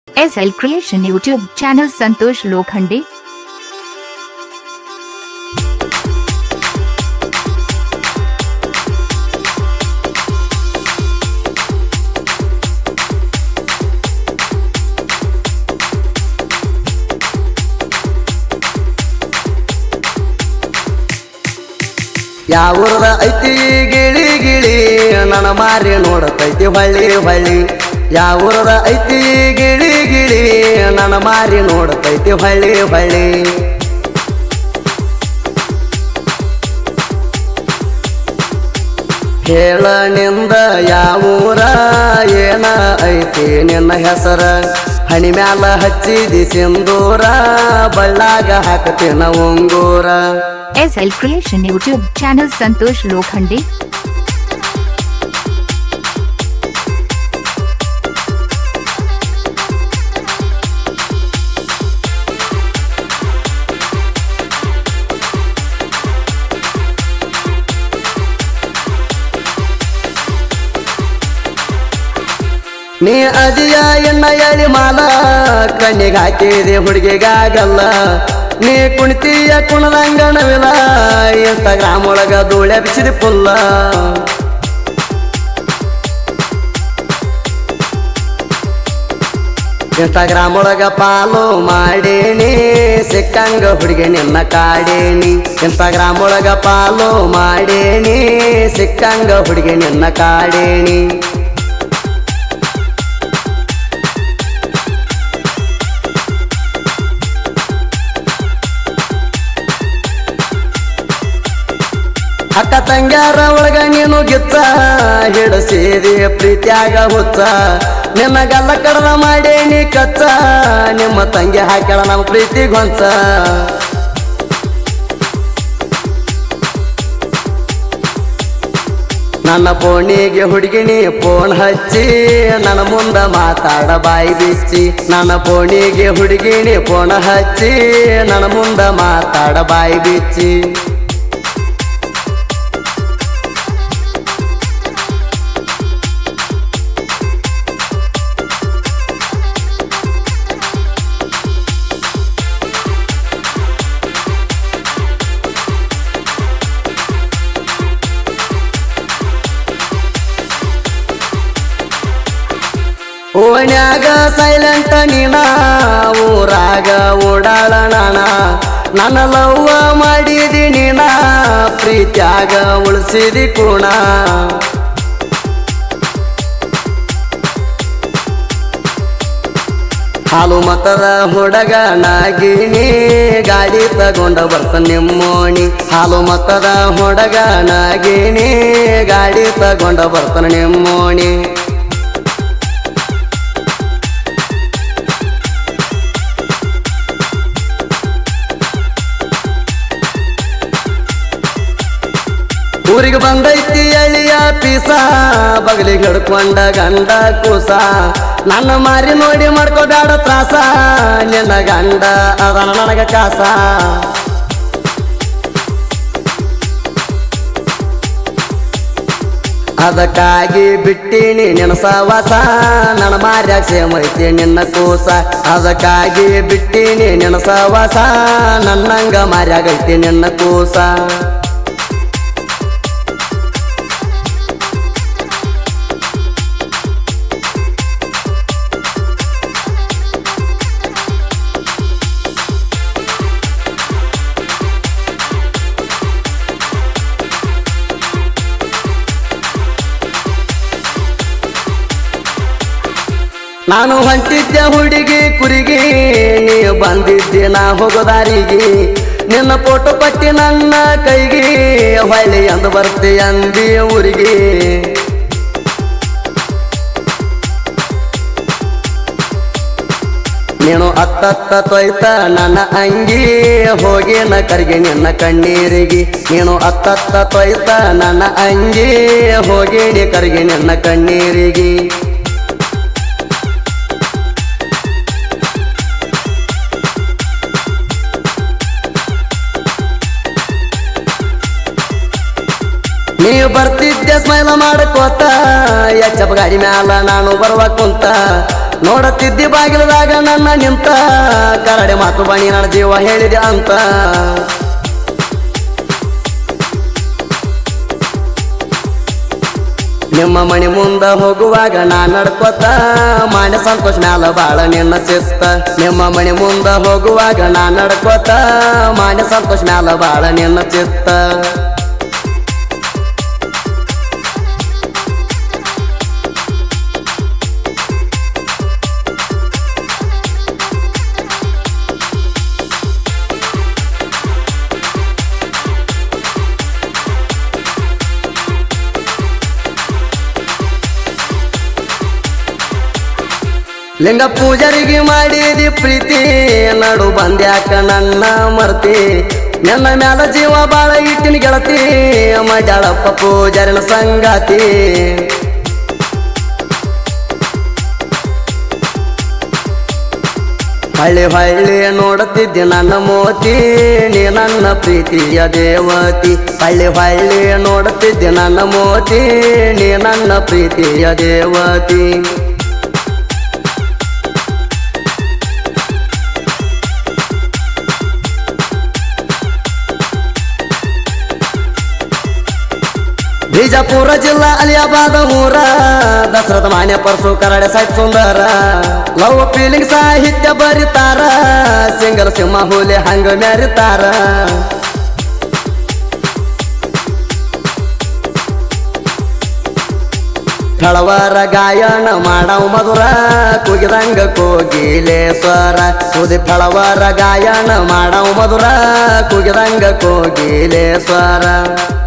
S L creation YouTube channel Santosh Lokhande ಯಾವೂರದ ಐತಿ ಗಿಳಿ ಗಿಳಿ ನನ್ನ ಮಾರಿ ನೋಡತೈತಿ ಹೊಳ್ಳಿ ಹೊಳ್ಳಿ ಯಾವೂರದ ಐತಿ ಗಿಳಿ ಗಿಳಿ ನನ್ನ ಮಾರಿ ನೋಡತೈತಿ ಹೊಳ್ಳಿ ಹೊಳ್ಳಿ ಹೇಳ ನಿಂದ ಯಾವೂರ ಏನ ಐತಿ ನಿನ್ನ ಹೆಸರ ಹಣಿ ಮ್ಯಾಲ ಹಚ್ಚಿದಿ ಸಿಂದೂರ ಬಳ್ಳಾಗ ಹಾಕತಿನ ಉಂಗೂರ S L creation YouTube channel Santosh Lokhande ನೀ ಅದಿಯ ಎನ್ನ ಎಳಿ ಮಾಲ ಕಣ್ಣಿಗೆ ಹಾಕಿದೆ ಹುಡುಗಿಗಾಗಲ್ಲ ನೀ ಕುಣಿತೀಯ ಕುಣದಂಗಣವಿಲ್ಲ ಇನ್ಸ್ಟಾಗ್ರಾಮ್ ಒಳಗ ಧೂಳೆ ಬಿಸಿದಿ ಪುಲ್ಲ ಇನ್ಸ್ಟಾಗ್ರಾಮ್ ಒಳಗ ಪಾಲು ಮಾಡೇನಿ ಸಿಕ್ಕಂಗ ಹುಡುಗಿ ನಿನ್ನ ಕಾಡೇನಿ ಇನ್ಸ್ಟಾಗ್ರಾಮ್ ಒಳಗ ಪಾಲು ಮಾಡೇನಿ ಸಿಕ್ಕಂಗ ಹುಡುಗಿ ನಿನ್ನ ಕಾಡೇನಿ ಅಕ್ಕ ತಂಗ್ಯಾರ ಒಳಗ ನೀನು ಗಿಚ್ಚ ಹಿಡಸಿದಿ ಪ್ರೀತ್ಯಾಗ ಹುಚ್ಚ ನಿನ್ನ ಗಲ್ಲ ಕಡದ ಮಾಡೇನಿ ಕಚ್ಚ ನಿಮ್ಮ ತಂಗಿ ಹಾಕ್ಯಾಳ ನಮ್ಮ ಪ್ರೀತಿ ಗೊಂಚ ನನ್ನ ಫೋನಿಗೆ ಹುಡುಗಿನಿ ಫೋನ್ ಹಚ್ಚಿ ನನ್ನ ಮುಂದ ಮಾತಾಡ ಬಾಯಿ ಬಿಚ್ಚಿ ನನ್ನ ಫೋನಿಗೆ ಹುಡುಗಿನಿ ಫೋನ್ ಹಚ್ಚಿ ನನ್ನ ಮುಂದ ಮಾತಾಡ ಬಾಯಿ ಬಿಚ್ಚಿ ಓಣ್ಯಾಗ ಸೈಲೆಂಟ್ ನೀನ ಊರಾಗ ಓಡಾಳ ನಾಣ ನನ್ನ ಲವ್ವ ಮಾಡಿದಿ ನೀನ ಪ್ರೀತ್ಯಾಗ ಉಳಿಸಿದಿ ಕೂಣ ಹಾಲು ಮತದ ಹುಡುಗ ನಾಗಿನಿ ಗಾಡಿ ತಗೊಂಡ ಬರ್ತ ನಿಮ್ಮೋಣಿ ಹಾಲು ಮತದ ಹುಡುಗ ನಾಗಿನಿ ಗಾಡಿ ತಗೊಂಡ ಬರ್ತಾನ ನಿಮ್ಮೋಣಿ ಊರಿಗೆ ಬಂದೈತಿ ಅಳಿಯ ಪೀಸ ಬಗಲಿಗೆ ಹಿಡ್ಕೊಂಡ ಗಂಡ ಕೂಸ ನನ್ನ ಮಾರಿ ನೋಡಿ ಮಾಡ್ಕೋಬೇಡ ತ್ರಾಸ ನಿನ್ನ ಗಂಡ ಅದನ ನನಗ ಕಾಸ ಅದಕ್ಕಾಗಿ ಬಿಟ್ಟಿನಿ ನಿನ್ನ ಸವಾಸ ನನ್ನ ಮಾರ್ಯಾಗ ಸೇಮೈತಿ ನಿನ್ನ ಕೂಸ ಅದಕ್ಕಾಗಿ ಬಿಟ್ಟಿನಿ ನಿನ್ನ ಸವಾಸ ನನ್ನಂಗ ಮಾರ್ಯಾಗೈತಿ ನಿನ್ನ ಕೂಸ ನಾನು ಹೊಂಟಿದ್ದೆ ಹುಡುಗಿ ಕುರಿಗೆ ನೀ ಬಂದಿದ್ದೆ ನಾ ಹೋಗೋದಾರಿಗೆ ನಿನ್ನ ಫೋಟೋ ಪಟ್ಟಿ ನನ್ನ ಕೈಗೆ ಹೊಳ್ಳಿ ಅಂದು ಬರ್ತಿ ಅಂದಿ ಊರಿಗೆ ನೀನು ಅತ್ತತ್ತ ತೊಯ್ತ ನನ್ನ ಅಂಗಿ ಹೋಗಿ ನ ಕರ್ಗಿ ನಿನ್ನ ಕಣ್ಣೀರಿಗೆ ನೀನು ಅತ್ತತ್ತ ತೊಯ್ತ ನನ್ನ ಅಂಗಿ ಹೋಗಿ ನೀ ಕರ್ಗಿ ನಿನ್ನ ಕಣ್ಣೀರಿಗೆ ನೀ ಬರ್ತಿದ್ದೆ ಸ್ಮೈಲ ಮಾಡ್ಕೋತ ಎಚ್ಚಪ್ಪ ಗಾಡಿ ಮ್ಯಾಲ ನಾನು ಬರುವ ಕುಂತ ನೋಡತ್ತಿದ್ದಿ ಬಾಗಿಲದಾಗ ನನ್ನ ನಿಂತ ಕರಡೆ ಮಾತು ಬಣಿ ನನ್ನ ಜೀವ ಹೇಳಿದೆ ಅಂತ ನಿಮ್ಮ ಮಣಿ ಮುಂದ ಹೋಗುವಾಗ ನಾ ನಡ್ಕೋತ ಮಾನ್ಯ ಸಂತೋಷ ಮ್ಯಾಲ ಬಾಳ ನಿನ್ನ ಶಿಸ್ತ ನಿಮ್ಮ ಮಣಿ ಮುಂದ ಹೋಗುವಾಗ ನಾ ನಡ್ಕೋತ ಮಾನ್ಯ ಸಂತೋಷ ಮ್ಯಾಲ ಬಾಳ ನಿನ್ನ ಚಿತ್ತ ಲಿಂಗ ಪೂಜಾರಿಗೆ ಮಾಡಿದಿ ಪ್ರೀತಿ ನಡು ಬಂದ್ಯಾಕ ನನ್ನ ಮರ್ತಿ ನನ್ನ ಮ್ಯಾಲ ಜೀವ ಬಾಳ ಇಟ್ಟಿನ ಗೆಳತಿ ಮಜಾಳಪ್ಪ ಪೂಜಾರಿನ ಸಂಗಾತಿ ಹಳ್ಳಿ ಹಳ್ಳಿ ನೋಡುತ್ತಿದ್ದೆ ನನ್ನ ಮೋತಿ ನೀ ನನ್ನ ಪ್ರೀತಿಯ ದೇವತಿ ಹಳ್ಳಿ ಹಳ್ಳಿ ನೋಡುತ್ತಿದ್ದೆ ನನ್ನ ಮೋತಿ ನೀ ನನ್ನ ಪ್ರೀತಿಯ ದೇವತಿ ಬಿಜಾಪುರ ಜಿಲ್ಲಾ ಅಲಿಯಾಬಾದ ಊರ ದಸರದ ಮಾನ್ಯ ಪರ್ಸು ಕರಡೆ ಸಾಹಿತ್ಯ ಸುಂದರ ಲವ್ ಫೀಲಿಂಗ್ ಸಾಹಿತ್ಯ ಬರಿತಾರ ಸಿಂಗಲ್ ಸಿಂಹ ಹುಲಿ ಹಂಗ ಮೆರಿತಾರ ಕಳವರ ಗಾಯನ ಮಾಡವ್ ಮಧುರ ಕುಗಿದಂಗ ಕೋಗಿಲೇಶ್ವರ ಸುದಿ ಫಳವರ ಗಾಯನ ಮಾಡವ್ ಮಧುರ ಕುಗಿದಂಗ ಕೋಗಿಲೇಶ್ವರ